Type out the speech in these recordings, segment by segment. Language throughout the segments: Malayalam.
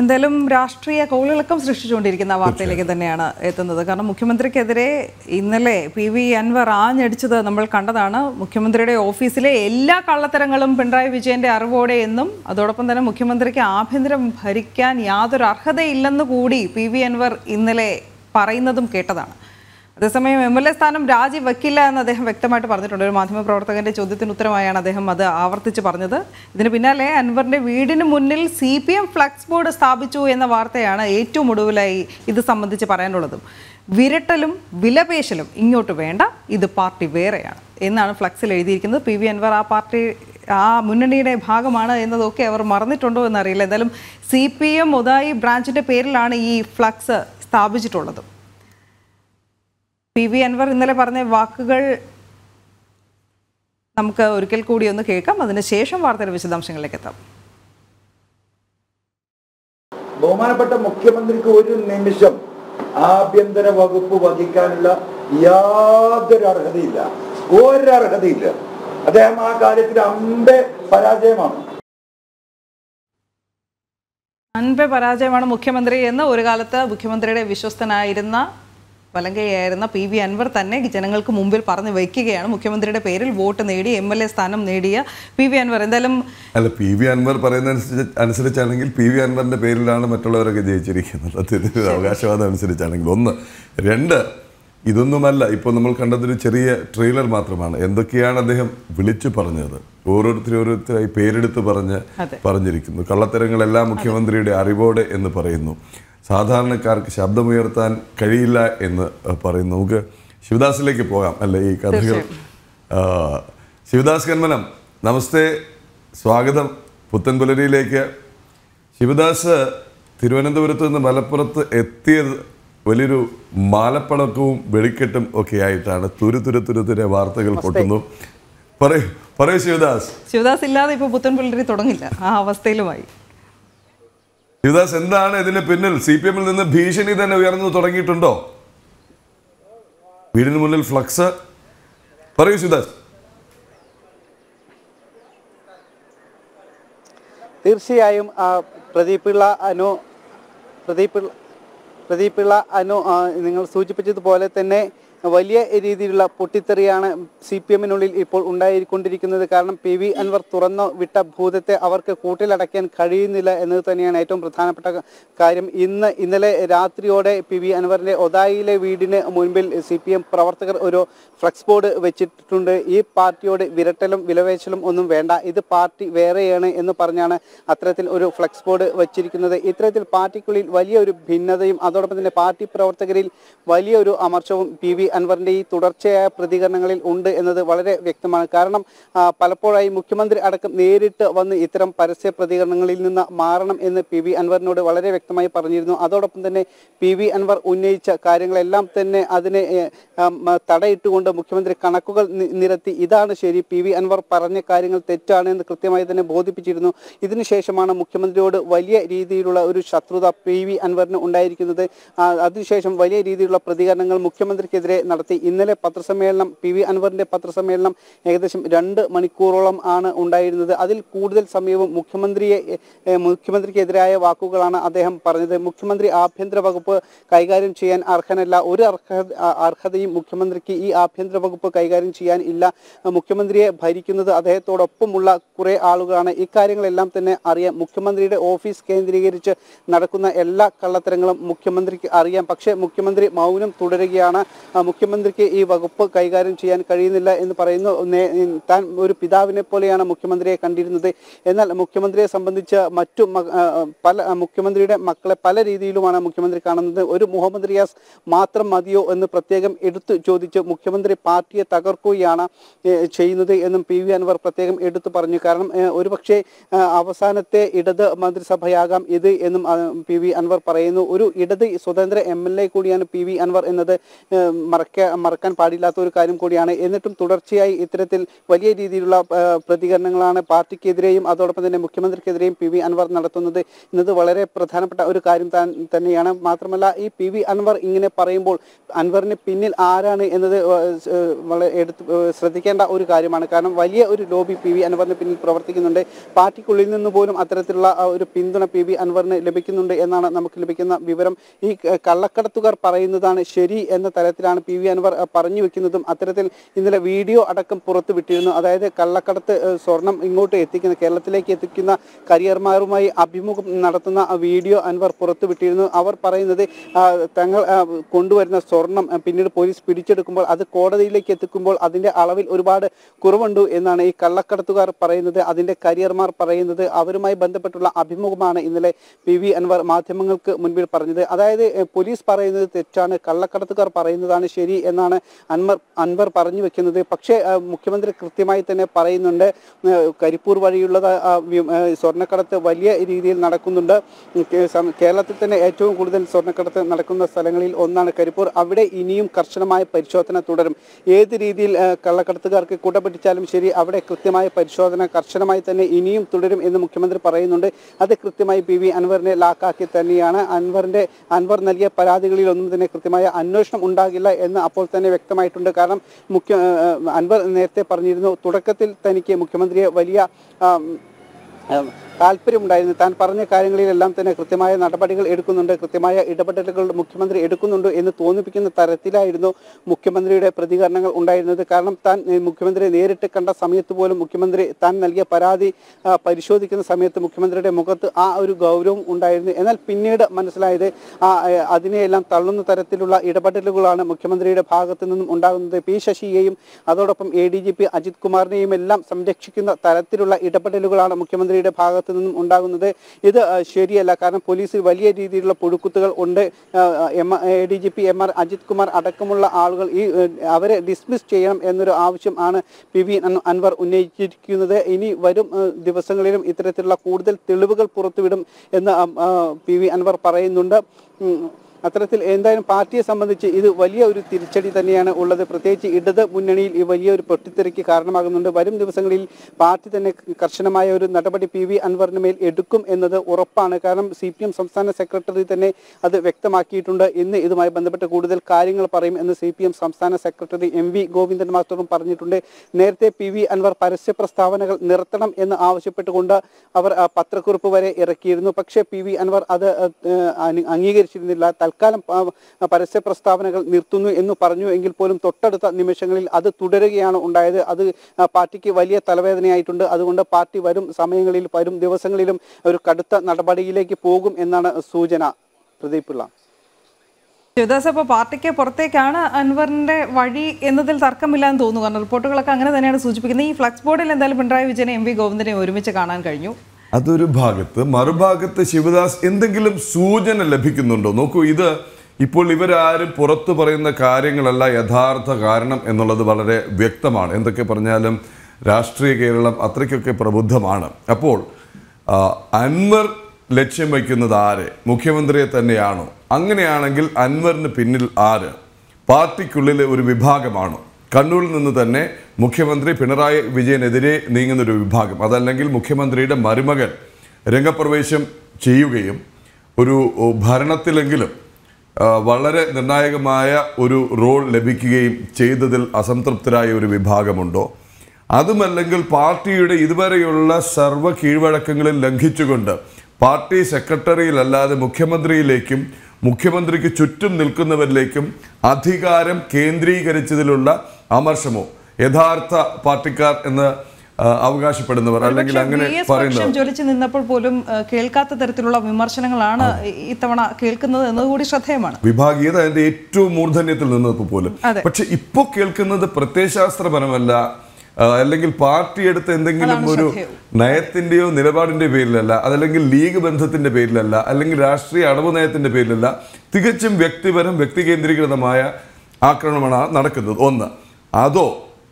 എന്തായാലും രാഷ്ട്രീയ കോളിളക്കം സൃഷ്ടിച്ചുകൊണ്ടിരിക്കുന്ന വാർത്തയിലേക്ക് തന്നെയാണ് എത്തുന്നത് കാരണം മുഖ്യമന്ത്രിക്കെതിരെ ഇന്നലെ പി വി അൻവർ ആഞ്ഞടിച്ചത് നമ്മൾ കണ്ടതാണ് മുഖ്യമന്ത്രിയുടെ ഓഫീസിലെ എല്ലാ കള്ളത്തരങ്ങളും പിണറായി വിജയന്റെ അറിവോടെ എന്നും അതോടൊപ്പം തന്നെ മുഖ്യമന്ത്രിക്ക് ആഭ്യന്തരം ഭരിക്കാൻ യാതൊരു അർഹതയില്ലെന്ന് കൂടി പി വി അൻവർ ഇന്നലെ പറയുന്നതും കേട്ടതാണ് അതേസമയം എം എൽ എ സ്ഥാനം രാജിവെക്കില്ല എന്ന് അദ്ദേഹം വ്യക്തമായിട്ട് പറഞ്ഞിട്ടുണ്ട് ഒരു മാധ്യമപ്രവർത്തകന്റെ ചോദ്യത്തിന് ഉത്തരമായാണ് അദ്ദേഹം അത് ആവർത്തിച്ച് പറഞ്ഞത് ഇതിന് പിന്നാലെ അൻവറിന്റെ വീടിന് മുന്നിൽ C P M flex board സ്ഥാപിച്ചു എന്ന വാർത്തയാണ് ഏറ്റവും ഒടുവിലായി ഇത് സംബന്ധിച്ച് പറയാനുള്ളതും വിരട്ടലും വിലപേശലും ഇങ്ങോട്ട് വേണ്ട ഇത് പാർട്ടി വേറെയാണ് എന്നാണ് ഫ്ലക്സിൽ എഴുതിയിരിക്കുന്നത് പി വി അൻവർ ആ പാർട്ടി ആ മുന്നണിയുടെ ഭാഗമാണ് എന്നതൊക്കെ അവർ മറന്നിട്ടുണ്ടോ എന്നറിയില്ല എന്തായാലും സി പി എം ഒതായി ബ്രാഞ്ചിന്റെ പേരിലാണ് ഈ ഫ്ലക്സ് സ്ഥാപിച്ചിട്ടുള്ളത് പി വി അൻവർ ഇന്നലെ പറഞ്ഞ വാക്കുകൾ നമുക്ക് ഒരിക്കൽ കൂടി ഒന്ന് കേൾക്കാം അതിനുശേഷം വാർത്തയുടെ വിശദാംശങ്ങളിലേക്ക് എത്താം ബഹുമാനപ്പെട്ട മുഖ്യമന്ത്രിക്ക് ഒരു നിമിഷം ആഭ്യന്തര വകുപ്പ് വഹിക്കാനുള്ള യാതൊരു അർഹതയില്ല ഒരു അർഹതയില്ല അദ്ദേഹം ആ കാര്യത്തിൽ അമ്പെ പരാജയമാണ് അൻപെ പരാജയമാണ് മുഖ്യമന്ത്രി എന്ന് ഒരു കാലത്ത് മുഖ്യമന്ത്രിയുടെ വിശ്വസ്തനായിരുന്ന വലങ്കയായിരുന്ന പി വി അൻവർ തന്നെ ജനങ്ങൾക്ക് മുമ്പിൽ പറഞ്ഞു വയ്ക്കുകയാണ് മുഖ്യമന്ത്രിയുടെ പേരിൽ വോട്ട് നേടി എം എൽ എ സ്ഥാനം നേടിയ പി വി അൻവർ എന്തായാലും അല്ല പി വി അൻവർ പറയുന്ന അനുസരിച്ച് അനുസരിച്ചാണെങ്കിൽ പി വി അൻവറിന്റെ പേരിലാണ് മറ്റുള്ളവരൊക്കെ ജയിച്ചിരിക്കുന്നത് അദ്ദേഹത്തിന്റെ അവകാശവാദം അനുസരിച്ചാണെങ്കിൽ ഒന്ന് രണ്ട് ഇതൊന്നുമല്ല ഇപ്പോൾ നമ്മൾ കണ്ടതൊരു ചെറിയ ട്രെയിലർ മാത്രമാണ് എന്തൊക്കെയാണ് അദ്ദേഹം വിളിച്ചു പറഞ്ഞത് ഓരോരുത്തരും ഓരോരുത്തരായി പേരെടുത്ത് പറഞ്ഞ് അതെ. പറഞ്ഞിരിക്കുന്നു കള്ളത്തരങ്ങളെല്ലാം മുഖ്യമന്ത്രിയുടെ അറിവോടെ എന്ന് പറയുന്നു സാധാരണക്കാർക്ക് ശബ്ദമുയർത്താൻ കഴിയില്ല എന്ന് അഹ്, പറയുന്നു നമുക്ക് ശിവദാസിലേക്ക് പോകാം അല്ലെ ഈ കഥകൾ ആ, ശിവദാസ് കന്മനം നമസ്തേ സ്വാഗതം പുത്തൻപുലരിയിലേക്ക് ശിവദാസ് തിരുവനന്തപുരത്ത് നിന്ന് മലപ്പുറത്ത് എത്തിയത് വലിയൊരു മാലപ്പടക്കവും വെടിക്കെട്ടും ഒക്കെ ആയിട്ടാണ് തുരു തുരു തുരു തുരെ വാർത്തകൾ പൊട്ടുന്നു പറയൂ പറയൂ ശിവദാസ് ശിവദാസ് ഇല്ലാതെ ഇപ്പോൾ പുത്തൻപുള്ളരി തുടങ്ങില്ല ആ അവസ്ഥയിലുമായി ശിവദാസ് എന്താണ് ഇതിന് പിന്നിൽ സി പി എമ്മിൽ നിന്ന് ഭീഷണി തന്നെ ഉയർന്നു തുടങ്ങിയിട്ടുണ്ടോ വീടിന് മുന്നിൽ ഫ്ലക്സ് പറയൂ ശിവദാസ് തീർച്ചയായും ആ, പ്രദീപ് പിള്ള അനു പ്രദീപ് പിള്ള പ്രദീപ് പിള്ള അനു ആ, നിങ്ങൾ സൂചിപ്പിച്ചതുപോലെ തന്നെ വലിയ രീതിയിലുള്ള പൊട്ടിത്തെറിയാണ് സി പി എമ്മിനുള്ളിൽ ഇപ്പോൾ ഉണ്ടായിക്കൊണ്ടിരിക്കുന്നത് കാരണം പി വി അൻവർ തുറന്നു വിട്ട ഭൂതത്തെ അവർക്ക് കൂട്ടിലടയ്ക്കാൻ കഴിയുന്നില്ല എന്നത് തന്നെയാണ് ഏറ്റവും പ്രധാനപ്പെട്ട ക- കാര്യം ഇന്ന് ഇന്നലെ രാത്രിയോടെ പി വി അൻവറിന്റെ ഒതായിലെ വീടിന് മുൻപിൽ സി പി എം പ്രവർത്തകർ ഒരു ഫ്ലക്സ് ബോർഡ് വെച്ചിട്ടുണ്ട് ഈ പാർട്ടിയോട് വിരട്ടലും വിലവേശലും ഒന്നും വേണ്ട ഇത് പാർട്ടി വേറെയാണ് എന്ന് പറഞ്ഞാണ് അത്തരത്തിൽ ഒരു ഫ്ലക്സ് ബോർഡ് വച്ചിരിക്കുന്നത് ഇത്തരത്തിൽ പാർട്ടിക്കുള്ളിൽ വലിയ ഒരു ഭിന്നതയും അതോടൊപ്പം തന്നെ പാർട്ടി പ്രവർത്തകരിൽ വലിയൊരു അമർഷവും പി വി അൻവറിന്റെ ഈ തുടർച്ചയായ പ്രതികരണങ്ങളിൽ ഉണ്ട് എന്നത് വളരെ വ്യക്തമാണ് കാരണം ആ, പലപ്പോഴായി മുഖ്യമന്ത്രി അടക്കം നേരിട്ട് വന്ന് ഇത്തരം പരസ്യ പ്രതികരണങ്ങളിൽ നിന്ന് മാറണം എന്ന് പി വി അൻവറിനോട് വളരെ വ്യക്തമായി പറഞ്ഞിരുന്നു അതോടൊപ്പം തന്നെ പി വി അൻവർ ഉന്നയിച്ച കാര്യങ്ങളെല്ലാം തന്നെ അതിനെ ഏ, ആം, ആ, തടയിട്ടുകൊണ്ട് മുഖ്യമന്ത്രി കണക്കുകൾ നി- നിരത്തി ഇതാണ് ശരി പി വി അൻവർ പറഞ്ഞ കാര്യങ്ങൾ തെറ്റാണ് എന്ന് കൃത്യമായി തന്നെ ബോധിപ്പിച്ചിരുന്നു ഇതിനുശേഷമാണ് മുഖ്യമന്ത്രിയോട് വലിയ രീതിയിലുള്ള ഒരു ശത്രുത പി വി അൻവറിന് ഉണ്ടായിരിക്കുന്നത് ആ, അതിനുശേഷം വലിയ രീതിയിലുള്ള പ്രതികരണങ്ങൾ മുഖ്യമന്ത്രിക്കെതിരെ നടത്തി ഇന്നലെ പത്രസമ്മേളനം പി വി അൻവറിന്റെ പത്രസമ്മേളനം ഏകദേശം രണ്ട് മണിക്കൂറോളം ആണ് ഉണ്ടായിരുന്നത് അതിൽ കൂടുതൽ സമയവും മുഖ്യമന്ത്രിയെ ഏ, മുഖ്യമന്ത്രിക്കെതിരായ വാക്കുകളാണ് അദ്ദേഹം പറഞ്ഞത് മുഖ്യമന്ത്രി ആഭ്യന്തര വകുപ്പ് കൈകാര്യം ചെയ്യാൻ അർഹനല്ല ഒരു അർഹ ആ- അർഹതയും മുഖ്യമന്ത്രിക്ക് ഈ ആഭ്യന്തര വകുപ്പ് കൈകാര്യം ചെയ്യാൻ ഇല്ല മുഖ്യമന്ത്രിയെ ഭരിക്കുന്നത് അദ്ദേഹത്തോടൊപ്പമുള്ള കുറെ ആളുകളാണ് ഇക്കാര്യങ്ങളെല്ലാം തന്നെ അറിയാം മുഖ്യമന്ത്രിയുടെ ഓഫീസ് കേന്ദ്രീകരിച്ച് നടക്കുന്ന എല്ലാ കള്ളത്തരങ്ങളും മുഖ്യമന്ത്രിക്ക് അറിയാം പക്ഷേ മുഖ്യമന്ത്രി മൗനം തുടരുകയാണ് ആ, മുഖ്യമന്ത്രിക്ക് ഈ വകുപ്പ് കൈകാര്യം ചെയ്യാൻ കഴിയുന്നില്ല എന്ന് പറയുന്നു നേ- താൻ ഒരു പിതാവിനെ പോലെയാണ് മുഖ്യമന്ത്രിയെ കണ്ടിരുന്നത് എന്നാൽ മുഖ്യമന്ത്രിയെ സംബന്ധിച്ച് മറ്റു മ- ആ, പല ആ, മുഖ്യമന്ത്രിയുടെ മക്കളെ പല രീതിയിലുമാണ് മുഖ്യമന്ത്രി കാണുന്നത് ഒരു മുഹമ്മദ് റിയാസ് മാത്രം മതിയോ എന്ന് പ്രത്യേകം എടുത്തു ചോദിച്ച് മുഖ്യമന്ത്രി പാർട്ടിയെ തകർക്കുകയാണ് ഏ, ചെയ്യുന്നത് എന്നും പി വി അൻവർ പ്രത്യേകം എടുത്തു പറഞ്ഞു കാരണം ഏ, ഒരുപക്ഷെ ആ, അവസാനത്തെ ഇടത് മന്ത്രിസഭയാകാം ഇത് എന്നും ആ, പി വി അൻവർ പറയുന്നു ഒരു ഇടത് സ്വതന്ത്ര എം എൽ എ കൂടിയാണ് പി വി അൻവർ എന്നത് ഏ, മറ മറക്ക മറക്കാൻ പാടില്ലാത്ത ഒരു കാര്യം കൂടിയാണ് എന്നിട്ടും തുടർച്ചയായി ഇത്തരത്തിൽ വലിയ രീതിയിലുള്ള ആ, പ്രതികരണങ്ങളാണ് പാർട്ടിക്കെതിരെയും അതോടൊപ്പം തന്നെ മുഖ്യമന്ത്രിക്കെതിരെയും പി വി അൻവർ നടത്തുന്നത് എന്നത് വളരെ പ്രധാനപ്പെട്ട ഒരു കാര്യം താൻ- തന്നെയാണ് മാത്രമല്ല ഈ പി വി അൻവർ ഇങ്ങനെ പറയുമ്പോൾ അൻവറിന് പിന്നിൽ ആരാണ് എന്നത് ആ, സ്- വളരെ എടുത്ത് ആ, ശ്രദ്ധിക്കേണ്ട ഒരു കാര്യമാണ് കാരണം വലിയ ഒരു ലോബി പി വി അൻവറിന് പിന്നിൽ പ്രവർത്തിക്കുന്നുണ്ട് പാർട്ടിക്കുള്ളിൽ നിന്ന് പോലും അത്തരത്തിലുള്ള ആ, ഒരു പിന്തുണ പി വി അൻവറിന് ലഭിക്കുന്നുണ്ട് എന്നാണ് നമുക്ക് ലഭിക്കുന്ന വിവരം ഈ ക- കള്ളക്കടത്തുകാർ പറയുന്നതാണ് ശരി എന്ന തരത്തിലാണ് പി വി അൻവർ ആ, പറഞ്ഞു വെക്കുന്നതും അത്തരത്തിൽ ഇന്നലെ വീഡിയോ അടക്കം പുറത്തു വിട്ടിരുന്നു അതായത് കള്ളക്കടത്ത് ആ, സ്വർണം ഇങ്ങോട്ട് എത്തിക്കുന്ന കേരളത്തിലേക്ക് എത്തിക്കുന്ന കരിയർമാരുമായി അഭിമുഖം നടത്തുന്ന ആ വീഡിയോ അൻവർ പുറത്തു വിട്ടിരുന്നു അവർ പറയുന്നത് ആ, തങ്ങൾ ആ, കൊണ്ടുവരുന്ന സ്വർണം ആ, പിന്നീട് പോലീസ് പിടിച്ചെടുക്കുമ്പോൾ അത് കോടതിയിലേക്ക് എത്തിക്കുമ്പോൾ അതിന്റെ അളവിൽ ഒരുപാട് കുറവുണ്ട് എന്നാണ് ഈ കള്ളക്കടത്തുകാർ പറയുന്നത് അതിന്റെ കരിയർമാർ പറയുന്നത് അവരുമായി ബന്ധപ്പെട്ടുള്ള അഭിമുഖമാണ് ഇന്നലെ പി വി അൻവർ മാധ്യമങ്ങൾക്ക് മുൻപിൽ പറഞ്ഞത് അതായത് ഏ, പോലീസ് പറയുന്നത് തെറ്റാണ് കള്ളക്കടത്തുകാർ പറയുന്നതാണ് ശരി എന്നാണ് അൻവർ അൻവർ പറഞ്ഞു വെക്കുന്നത് പക്ഷേ ആ, മുഖ്യമന്ത്രി കൃത്യമായി തന്നെ പറയുന്നുണ്ട് ഏ, കരിപ്പൂർ വഴിയുള്ള ആ, വ്യ- ഏ, സ്വർണ്ണക്കടത്ത് വലിയ രീതിയിൽ നടക്കുന്നുണ്ട് ഉം, കേ- സം- കേരളത്തിൽ തന്നെ ഏറ്റവും കൂടുതൽ സ്വർണ്ണക്കടത്ത് നടക്കുന്ന സ്ഥലങ്ങളിൽ ഒന്നാണ് കരിപ്പൂർ അവിടെ ഇനിയും കർശനമായ പരിശോധന തുടരും ഏത് രീതിയിൽ ഏ, കള്ളക്കടത്തുകാർക്ക് കുടപിടിച്ചാലും ശരി അവിടെ കൃത്യമായ പരിശോധന കർശനമായി തന്നെ ഇനിയും തുടരും എന്ന് മുഖ്യമന്ത്രി പറയുന്നുണ്ട് അത് കൃത്യമായി പി വി അൻവറിനെ ലാക്കാക്കി തന്നെയാണ് അൻവറിന്റെ അൻവർ നൽകിയ പരാതികളിൽ ഒന്നും തന്നെ കൃത്യമായ അന്വേഷണം ഉണ്ടാകില്ല എന്ന് അപ്പോൾ തന്നെ വ്യക്തമായിട്ടുണ്ട് കാരണം മുഖ്യ ഏ, അൻവർ നേരത്തെ പറഞ്ഞിരുന്നു തുടക്കത്തിൽ തനിക്ക് മുഖ്യമന്ത്രിയെ വലിയ ആം, ഉം, താല്പര്യമുണ്ടായിരുന്നു താൻ പറഞ്ഞ കാര്യങ്ങളിലെല്ലാം തന്നെ കൃത്യമായ നടപടികൾ എടുക്കുന്നുണ്ട് കൃത്യമായ ഇടപെടലുകൾ മുഖ്യമന്ത്രി എടുക്കുന്നുണ്ട് എന്ന് തോന്നിപ്പിക്കുന്ന തരത്തിലായിരുന്നു മുഖ്യമന്ത്രിയുടെ പ്രതികരണങ്ങൾ ഉണ്ടായിരുന്നത് കാരണം താൻ ഏ, മുഖ്യമന്ത്രിയെ നേരിട്ട് കണ്ട സമയത്ത് പോലും മുഖ്യമന്ത്രി താൻ നൽകിയ പരാതി ആ, പരിശോധിക്കുന്ന സമയത്ത് മുഖ്യമന്ത്രിയുടെ മുഖത്ത് ആ ഒരു ഗൗരവം ഉണ്ടായിരുന്നു എന്നാൽ പിന്നീട് മനസ്സിലായത് ആ ഏ, അതിനെയെല്ലാം തള്ളുന്ന തരത്തിലുള്ള ഇടപെടലുകളാണ് മുഖ്യമന്ത്രിയുടെ ഭാഗത്തു നിന്നും ഉണ്ടാകുന്നത് പി ശശിയെയും അതോടൊപ്പം A D G P Ajith കുമാറിനെയും എല്ലാം സംരക്ഷിക്കുന്ന തരത്തിലുള്ള ഇടപെടലുകളാണ് മുഖ്യമന്ത്രിയുടെ ഭാഗത്തു നിന്നും ഉണ്ടാകുന്നത് ഇത് ആ, ശരിയല്ല കാരണം പോലീസിൽ വലിയ രീതിയിലുള്ള പുഴുക്കുത്തുകൾ ഉണ്ട് M A D G P M R Ajith Kumar അടക്കമുള്ള ആളുകൾ ഈ ഏ, അവരെ ഡിസ്മിസ് ചെയ്യണം എന്നൊരു ആവശ്യം ആണ് പി വി അൻ- അൻവർ ഉന്നയിച്ചിരിക്കുന്നത് ഇനി വരും ഏ, ദിവസങ്ങളിലും ഇത്തരത്തിലുള്ള കൂടുതൽ തെളിവുകൾ പുറത്തുവിടും എന്ന് ആ, ആ, പി വി അൻവർ പറയുന്നുണ്ട് ഉം. അത്തരത്തിൽ എന്തായാലും പാർട്ടിയെ സംബന്ധിച്ച് ഇത് വലിയ ഒരു തിരിച്ചടി തന്നെയാണ് ഉള്ളത് പ്രത്യേകിച്ച് ഇടത് മുന്നണിയിൽ ഈ വലിയ ഒരു പൊട്ടിത്തെറിക്ക് കാരണമാകുന്നുണ്ട് വരും ദിവസങ്ങളിൽ പാർട്ടി തന്നെ കർശനമായ ഒരു നടപടി പി വി അൻവറിന് മേൽ എടുക്കും എന്നത് ഉറപ്പാണ് കാരണം സി പി എം സംസ്ഥാന സെക്രട്ടറി തന്നെ അത് വ്യക്തമാക്കിയിട്ടുണ്ട് ഇന്ന് ഇതുമായി ബന്ധപ്പെട്ട് കൂടുതൽ കാര്യങ്ങൾ പറയും എന്ന് സി പി എം സംസ്ഥാന സെക്രട്ടറി എം വി ഗോവിന്ദൻ മാസ്റ്ററും പറഞ്ഞിട്ടുണ്ട് നേരത്തെ പി വി അൻവർ പരസ്യ പ്രസ്താവനകൾ നിർത്തണം എന്ന് ആവശ്യപ്പെട്ടുകൊണ്ട് അവർ ആ, പത്രക്കുറിപ്പ് വരെ ഇറക്കിയിരുന്നു പക്ഷേ പി വി അൻവർ അത് ആ, അനി- അംഗീകരിച്ചിരുന്നില്ല തൽക്കാലം ആ, പരസ്യ പ്രസ്താവനകൾ നിർത്തുന്നു എന്ന് പറഞ്ഞു എങ്കിൽ പോലും തൊട്ടടുത്ത നിമിഷങ്ങളിൽ അത് തുടരുകയാണ് ഉണ്ടായത് അത് ആ, പാർട്ടിക്ക് വലിയ തലവേദനയായിട്ടുണ്ട് അതുകൊണ്ട് പാർട്ടി വരും സമയങ്ങളിൽ വരും ദിവസങ്ങളിലും ഒരു കടുത്ത നടപടിയിലേക്ക് പോകും എന്നാണ് സൂചന പ്രദീപ് പിള്ള ശിവദാസ് അപ്പോൾ പാർട്ടിക്ക് പുറത്തേക്കാണ് അൻവറിന്റെ വഴി എന്നതിൽ തർക്കമില്ലാന്ന് തോന്നുന്നു കാരണം റിപ്പോർട്ടുകളൊക്കെ അങ്ങനെ തന്നെയാണ് സൂചിപ്പിക്കുന്നത് ഈ ഫ്ലക്സ് ബോർഡിൽ എന്തായാലും പിണറായി വിജയനെ എം വി ഗോവിന്ദനെ ഒരുമിച്ച് കാണാൻ കഴിഞ്ഞു അതൊരു ഭാഗത്ത് മറുഭാഗത്ത് ശിവദാസ് എന്തെങ്കിലും സൂചന ലഭിക്കുന്നുണ്ടോ നോക്കൂ ഇത് ഇപ്പോൾ ഇവരാരും പുറത്തു പറയുന്ന കാര്യങ്ങളല്ല യഥാർത്ഥ കാരണം എന്നുള്ളത് വളരെ വ്യക്തമാണ് എന്തൊക്കെ പറഞ്ഞാലും രാഷ്ട്രീയ കേരളം അത്രയ്ക്കൊക്കെ പ്രബുദ്ധമാണ് അപ്പോൾ ആ, അൻവർ ലക്ഷ്യം വയ്ക്കുന്നത് ആര് മുഖ്യമന്ത്രിയെ തന്നെയാണോ അങ്ങനെയാണെങ്കിൽ അൻവറിന് പിന്നിൽ ആര് പാർട്ടിക്കുള്ളിലെ ഒരു വിഭാഗമാണ് കണ്ണൂരിൽ നിന്ന് തന്നെ മുഖ്യമന്ത്രി പിണറായി വിജയനെതിരെ നീങ്ങുന്ന ഒരു വിഭാഗം അതല്ലെങ്കിൽ മുഖ്യമന്ത്രിയുടെ മരുമകൻ രംഗപ്രവേശം ചെയ്യുകയും ഒരു ഓ, ഭരണത്തിലെങ്കിലും ആ, വളരെ നിർണായകമായ ഒരു റോൾ ലഭിക്കുകയും ചെയ്തതിൽ അസംതൃപ്തരായ ഒരു വിഭാഗമുണ്ടോ അതുമല്ലെങ്കിൽ പാർട്ടിയുടെ ഇതുവരെയുള്ള സർവ്വ കീഴ്വഴക്കങ്ങളിൽ ലംഘിച്ചുകൊണ്ട് പാർട്ടി സെക്രട്ടറിയിലല്ലാതെ മുഖ്യമന്ത്രിയിലേക്കും മുഖ്യമന്ത്രിക്ക് ചുറ്റും നിൽക്കുന്നവരിലേക്കും അധികാരം കേന്ദ്രീകരിച്ചതിലുള്ള അമർഷമോ യഥാർത്ഥ പാർട്ടിക്കാർ എന്ന് ആ, അവകാശപ്പെടുന്നവർ അല്ലെങ്കിൽ പക്ഷേ അങ്ങനെ വി എസ് പറയുന്നവർ പക്ഷം ജ്വലിച്ച് നിന്നപ്പോൾ പോലും ഏഹ്, കേൾക്കാത്ത തരത്തിലുള്ള വിമർശനങ്ങളാണ് ഈ- ഇത്തവണ കേൾക്കുന്നത് എന്നതുകൂടി ശ്രദ്ധേയമാണ് വിഭാഗീയത അതിന്റെ ഏറ്റവും മൂർധന്യത്തിൽ നിന്നപ്പോൾ പോലും അതെ. പക്ഷെ ഇപ്പോൾ കേൾക്കുന്നത് പ്രത്യയശാസ്ത്രപരമല്ല ആ, അല്ലെങ്കിൽ പാർട്ടി എടുത്ത എന്തെങ്കിലും അതാണ് ഒരു ശ്രദ്ധേയം. നയത്തിന്റെയോ നിലപാടിന്റെ പേരിലല്ല അതല്ലെങ്കിൽ ലീഗ് ബന്ധത്തിന്റെ പേരിലല്ല അല്ലെങ്കിൽ രാഷ്ട്രീയ അടവ് നയത്തിന്റെ പേരിലല്ല തികച്ചും വ്യക്തിപരം വ്യക്തികേന്ദ്രീകൃതമായ ആക്രമണമാണ് നടക്കുന്നത് ഒന്ന് അതോ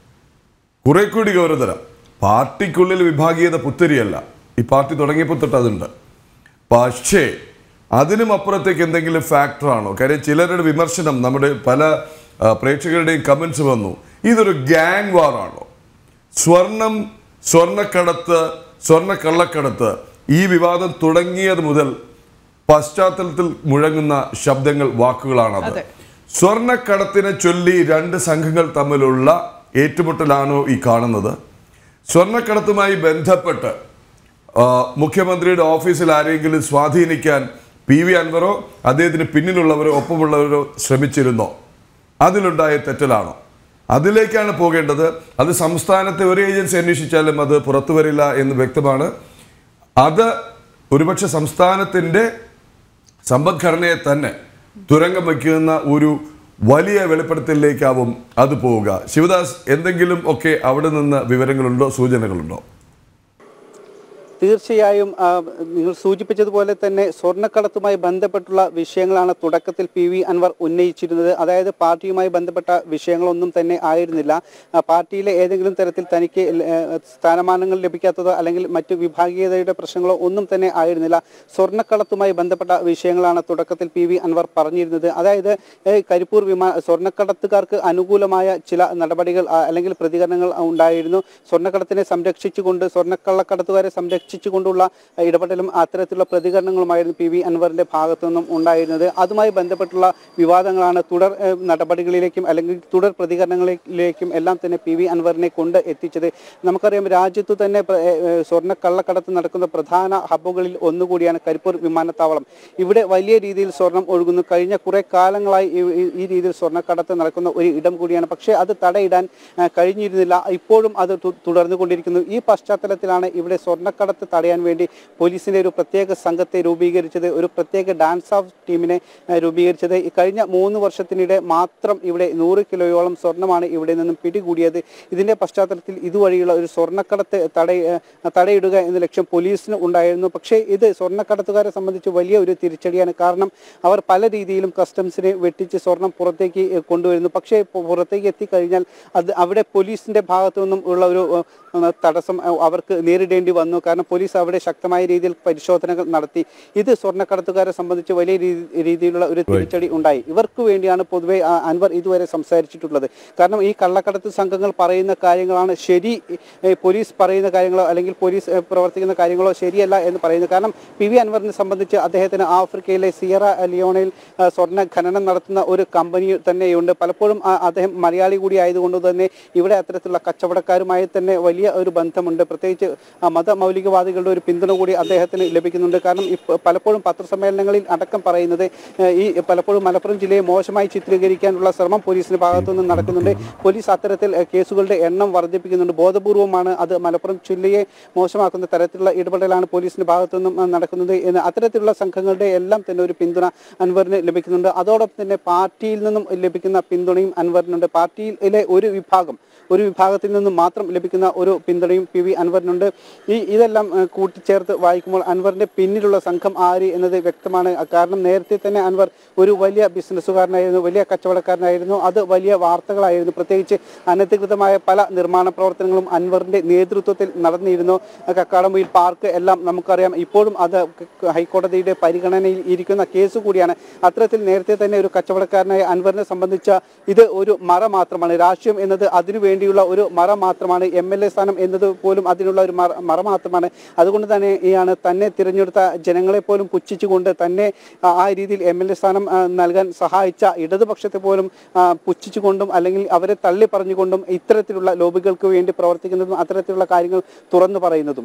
കുറെ കൂടി ഗൗരവതരം പാർട്ടിക്കുള്ളിൽ വിഭാഗീയത പുത്തരിയല്ല ഈ പാർട്ടി തുടങ്ങിയപ്പോൾ തൊട്ട് അതുണ്ട് പക്ഷേ അതിനും അപ്പുറത്തേക്ക് എന്തെങ്കിലും ഫാക്ടറാണോ കാര്യം ചിലരുടെ വിമർശനം നമ്മുടെ പല ആ, പ്രേക്ഷകരുടെയും കമൻസ് വന്നു ഇതൊരു ഗ്യാങ് വാറാണോ സ്വർണം സ്വർണ്ണക്കടത്ത് സ്വർണ്ണ കള്ളക്കടത്ത് ഈ വിവാദം തുടങ്ങിയത് മുതൽ പശ്ചാത്തലത്തിൽ മുഴങ്ങുന്ന ശബ്ദങ്ങൾ വാക്കുകളാണത് അതെ. സ്വർണ്ണക്കടത്തിനെ ചൊല്ലി രണ്ട് സംഘങ്ങൾ തമ്മിലുള്ള ഏറ്റുമുട്ടലാണോ ഈ കാണുന്നത് സ്വർണ്ണക്കടത്തുമായി ബന്ധപ്പെട്ട് ആ, മുഖ്യമന്ത്രിയുടെ ഓഫീസിൽ ആരെങ്കിലും സ്വാധീനിക്കാൻ പി വി അൻവറോ അദ്ദേഹത്തിന് പിന്നിലുള്ളവരോ ഒപ്പമുള്ളവരോ ശ്രമിച്ചിരുന്നോ അതിലുണ്ടായ തെറ്റലാണോ അതിലേക്കാണ് പോകേണ്ടത് അത് സംസ്ഥാനത്തെ ഒരു ഏജൻസി അന്വേഷിച്ചാലും അത് പുറത്തു വരില്ല എന്ന് വ്യക്തമാണ് അത് ഒരുപക്ഷെ സംസ്ഥാനത്തിൻ്റെ സമ്പദ്ഘടനയെ തന്നെ തുരങ്കം വയ്ക്കുന്ന ഒരു വലിയ വെളിപ്പെടുത്തലിലേക്കാവും അത് പോവുക ശിവദാസ് എന്തെങ്കിലും ഒക്കെ അവിടെ നിന്ന് വിവരങ്ങളുണ്ടോ സൂചനകളുണ്ടോ തീർച്ചയായും ആ, നിങ്ങൾ സൂചിപ്പിച്ചതുപോലെ തന്നെ സ്വർണ്ണക്കടത്തുമായി ബന്ധപ്പെട്ടുള്ള വിഷയങ്ങളാണ് തുടക്കത്തിൽ പി വി അൻവർ ഉന്നയിച്ചിരുന്നത് അതായത് പാർട്ടിയുമായി ബന്ധപ്പെട്ട വിഷയങ്ങളൊന്നും തന്നെ ആയിരുന്നില്ല ആ, പാർട്ടിയിലെ ഏതെങ്കിലും തരത്തിൽ തനിക്ക് ഏ, സ്ഥാനമാനങ്ങൾ ലഭിക്കാത്തതോ അല്ലെങ്കിൽ മറ്റു വിഭാഗീയതയുടെ പ്രശ്നങ്ങളോ ഒന്നും തന്നെ ആയിരുന്നില്ല സ്വർണ്ണക്കടത്തുമായി ബന്ധപ്പെട്ട വിഷയങ്ങളാണ് തുടക്കത്തിൽ പി വി അൻവർ പറഞ്ഞിരുന്നത് അതായത് ഏ, കരിപ്പൂർ വിമാന സ്വർണ്ണക്കടത്തുകാർക്ക് അനുകൂലമായ ചില നടപടികൾ ആ, അല്ലെങ്കിൽ പ്രതികരണങ്ങൾ ഉണ്ടായിരുന്നു സ്വർണ്ണക്കടത്തിനെ സംരക്ഷിച്ചുകൊണ്ട് സ്വർണ്ണക്കള്ളക്കടത്തുകാരെ സംരക്ഷിച്ചുകൊണ്ടുള്ള ആ, ഇടപെടലും അത്തരത്തിലുള്ള പ്രതികരണങ്ങളുമായിരുന്നു പി വി അൻവറിന്റെ ഭാഗത്തു നിന്നും ഉണ്ടായിരുന്നത് അതുമായി ബന്ധപ്പെട്ടുള്ള വിവാദങ്ങളാണ് തുടർ ഏ, നടപടികളിലേക്കും അല്ലെങ്കിൽ തുടർ പ്രതികരണങ്ങളിലേക്കും എല്ലാം തന്നെ പി വി അൻവറിനെ കൊണ്ട് എത്തിച്ചത് നമുക്കറിയാം രാജ്യത്തു തന്നെ പ്ര- ഏ, ഏ, സ്വർണ്ണ കള്ളക്കടത്ത് നടക്കുന്ന പ്രധാന ഹബ്ബുകളിൽ ഒന്നുകൂടിയാണ് കരിപ്പൂർ വിമാനത്താവളം ഇവിടെ വലിയ രീതിയിൽ സ്വർണം ഒഴുകുന്നു കഴിഞ്ഞ കുറെ കാലങ്ങളായി ഈ- ഈ- ഈ രീതിയിൽ സ്വർണ്ണക്കടത്ത് നടക്കുന്ന ഒരു ഇടം കൂടിയാണ് പക്ഷേ അത് തടയിടാൻ ആ, കഴിഞ്ഞിരുന്നില്ല ഇപ്പോഴും അത് തു- തുടർന്നുകൊണ്ടിരിക്കുന്നു ഈ പശ്ചാത്തലത്തിലാണ് ഇവിടെ സ്വർണ്ണക്കടത്ത് തടയാൻ വേണ്ടി പോലീസിന്റെ ഒരു പ്രത്യേക സംഘത്തെ രൂപീകരിച്ചത് ഒരു പ്രത്യേക ഡാൻസ് ഓഫ് ടീമിനെ ആ, രൂപീകരിച്ചത് ഈ കഴിഞ്ഞ മൂന്ന് വർഷത്തിനിടെ മാത്രം ഇവിടെ നൂറ് കിലോയോളം സ്വർണ്ണമാണ് ഇവിടെ നിന്നും പിടികൂടിയത് ഇതിന്റെ പശ്ചാത്തലത്തിൽ ഇതുവഴിയുള്ള ഒരു സ്വർണ്ണക്കടത്ത് തട തടയിടുക എന്ന ലക്ഷ്യം പോലീസിന് ഉണ്ടായിരുന്നു പക്ഷേ ഇത് സ്വർണ്ണക്കടത്തുകാരെ സംബന്ധിച്ച് വലിയ ഒരു തിരിച്ചടിയാണ് കാരണം അവർ പല രീതിയിലും കസ്റ്റംസിനെ വെട്ടിച്ച് സ്വർണം പുറത്തേക്ക് ഏഹ്, കൊണ്ടുവരുന്നു പക്ഷേ പു- പുറത്തേക്ക് എത്തിക്കഴിഞ്ഞാൽ അത് അവിടെ പോലീസിന്റെ ഭാഗത്തു നിന്നും ഉള്ള ഒരു ഏഹ്, തടസ്സം ഏഹ്, അവർക്ക് നേരിടേണ്ടി വന്നു കാരണം പോലീസ് അവിടെ ശക്തമായ രീതിയിൽ പരിശോധനകൾ നടത്തി ഇത് സ്വർണ്ണക്കടത്തുകാരെ സംബന്ധിച്ച് വലിയ രീതി- രീതിയിലുള്ള ഒരു തിരിച്ചടി ഉണ്ടായി ഇവർക്ക് വേണ്ടിയാണ് പൊതുവെ ആ, അൻവർ ഇതുവരെ സംസാരിച്ചിട്ടുള്ളത് കാരണം ഈ കള്ളക്കടത്ത് സംഘങ്ങൾ പറയുന്ന കാര്യങ്ങളാണ് ശരി ഏഹ്, പോലീസ് പറയുന്ന കാര്യങ്ങളോ അല്ലെങ്കിൽ പോലീസ് ഏഹ്, പ്രവർത്തിക്കുന്ന കാര്യങ്ങളോ ശരിയല്ല എന്ന് പറയുന്നത് കാരണം പി വി അൻവറിനെ സംബന്ധിച്ച് അദ്ദേഹത്തിന് ആഫ്രിക്കയിലെ സിയറ ലിയോണയിൽ ആ, സ്വർണ്ണ ഖനനം നടത്തുന്ന ഒരു കമ്പനി തന്നെയുണ്ട് പലപ്പോഴും ആ, അദ്ദേഹം മലയാളി കൂടി ആയതുകൊണ്ട് തന്നെ ഇവിടെ അത്തരത്തിലുള്ള കച്ചവടക്കാരുമായി തന്നെ വലിയ ഒരു ബന്ധമുണ്ട് പ്രത്യേകിച്ച് ആ, മതമൗലികവാദികളുടെ ഒരു പിന്തുണ കൂടി അദ്ദേഹത്തിന് ലഭിക്കുന്നുണ്ട് കാരണം ഇപ്പ- പലപ്പോഴും പത്രസമ്മേളനങ്ങളിൽ അടക്കം പറയുന്നത് ഏഹ്, ഈ പലപ്പോഴും മലപ്പുറം ജില്ലയെ മോശമായി ചിത്രീകരിക്കാനുള്ള ശ്രമം പോലീസിന്റെ ഭാഗത്തു നിന്ന് നടക്കുന്നുണ്ട് പോലീസ് അത്തരത്തിൽ ഏഹ്, കേസുകളുടെ എണ്ണം വർദ്ധിപ്പിക്കുന്നുണ്ട് ബോധപൂർവമാണ് അത് മലപ്പുറം ജില്ലയെ മോശമാക്കുന്ന തരത്തിലുള്ള ഇടപെടലാണ് പോലീസിന്റെ ഭാഗത്തു നിന്നും ആ, നടക്കുന്നത് എന്ന് അത്തരത്തിലുള്ള സംഘങ്ങളുടെ എല്ലാം തന്നെ ഒരു പിന്തുണ അൻവറിന് ലഭിക്കുന്നുണ്ട് അതോടൊപ്പം തന്നെ പാർട്ടിയിൽ നിന്നും ലഭിക്കുന്ന പിന്തുണയും അൻവറിനുണ്ട് പാർട്ടിയിലെ ഒരു വിഭാഗം ഒരു വിഭാഗത്തിൽ നിന്നും മാത്രം ലഭിക്കുന്ന ഒരു പിന്തുണയും പി വി അൻവറിനുണ്ട് ഈ ഇതെല്ലാം ഏഹ്, കൂട്ടിച്ചേർത്ത് വായിക്കുമ്പോൾ അൻവറിന്റെ പിന്നിലുള്ള സംഘം ആര് എന്നത് വ്യക്തമാണ് കാരണം നേരത്തെ തന്നെ അൻവർ ഒരു വലിയ ബിസിനസ്സുകാരനായിരുന്നു വലിയ കച്ചവടക്കാരനായിരുന്നു അത് വലിയ വാർത്തകളായിരുന്നു പ്രത്യേകിച്ച് അനധികൃതമായ പല നിർമ്മാണ പ്രവർത്തനങ്ങളും അൻവറിന്റെ നേതൃത്വത്തിൽ നടന്നിരുന്നു കക്കാടമ്പയിൽ പാർക്ക് എല്ലാം നമുക്കറിയാം ഇപ്പോഴും അത് ക- ഹൈക്കോടതിയുടെ പരിഗണനയിൽ ഇരിക്കുന്ന കേസ് കൂടിയാണ് അത്തരത്തിൽ നേരത്തെ തന്നെ ഒരു കച്ചവടക്കാരനായ അൻവറിനെ സംബന്ധിച്ച ഇത് ഒരു മറ മാത്രമാണ് രാഷ്ട്രീയം എന്നത് അതിനു വേണ്ടിയുള്ള ഒരു മറ മാത്രമാണ് എം എൽ എ സ്ഥാനം എന്നത് പോലും അതിനുള്ള ഒരു മറ മറ മാത്രമാണ് അതുകൊണ്ട് തന്നെ ഈയാണ് തന്നെ തിരഞ്ഞെടുത്ത ജനങ്ങളെ പോലും പുച്ഛിച്ചുകൊണ്ട് തന്നെ ആ- ആ രീതിയിൽ എം എൽ എ സ്ഥാനം ആ, നൽകാൻ സഹായിച്ച ഇടതുപക്ഷത്തെ പോലും ആ, പുച്ഛിച്ചുകൊണ്ടും അല്ലെങ്കിൽ അവരെ തള്ളി പറഞ്ഞുകൊണ്ടും ഇത്തരത്തിലുള്ള ലോബികൾക്ക് വേണ്ടി പ്രവർത്തിക്കുന്നതും അത്തരത്തിലുള്ള കാര്യങ്ങൾ തുറന്നു പറയുന്നതും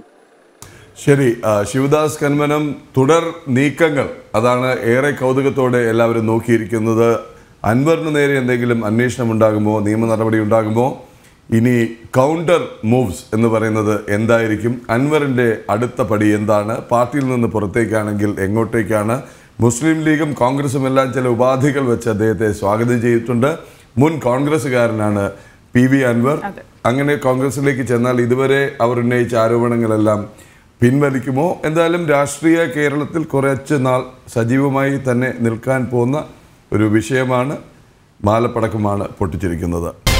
ശരി ആ, ശിവദാസ് കന്മനം തുടർ നീക്കങ്ങൾ അതാണ് ഏറെ കൗതുകത്തോടെ എല്ലാവരും നോക്കിയിരിക്കുന്നത് അൻവറിന് നേരെ എന്തെങ്കിലും അന്വേഷണം ഉണ്ടാകുമോ നിയമ നടപടി ഉണ്ടാകുമോ ഇനി കൗണ്ടർ മൂവ്സ് എന്ന് പറയുന്നത് എന്തായിരിക്കും അൻവറിൻ്റെ അടുത്ത പടി എന്താണ് പാർട്ടിയിൽ നിന്ന് പുറത്തേക്കാണെങ്കിൽ എങ്ങോട്ടേക്കാണ് മുസ്ലിം ലീഗും കോൺഗ്രസും എല്ലാം ചില ഉപാധികൾ വെച്ച് അദ്ദേഹത്തെ സ്വാഗതം ചെയ്തിട്ടുണ്ട് മുൻ കോൺഗ്രസ്സുകാരനാണ് പി വി അൻവർ അങ്ങനെ കോൺഗ്രസിലേക്ക് ചെന്നാൽ ഇതുവരെ അവർ ഉന്നയിച്ച ആരോപണങ്ങളെല്ലാം പിൻവലിക്കുമോ എന്തായാലും രാഷ്ട്രീയ കേരളത്തിൽ കുറച്ച് നാൾ സജീവമായി തന്നെ നിൽക്കാൻ പോകുന്ന ഒരു വിഷയമാണ് മാലപ്പടക്കമാണ് പൊട്ടിച്ചിരിക്കുന്നത്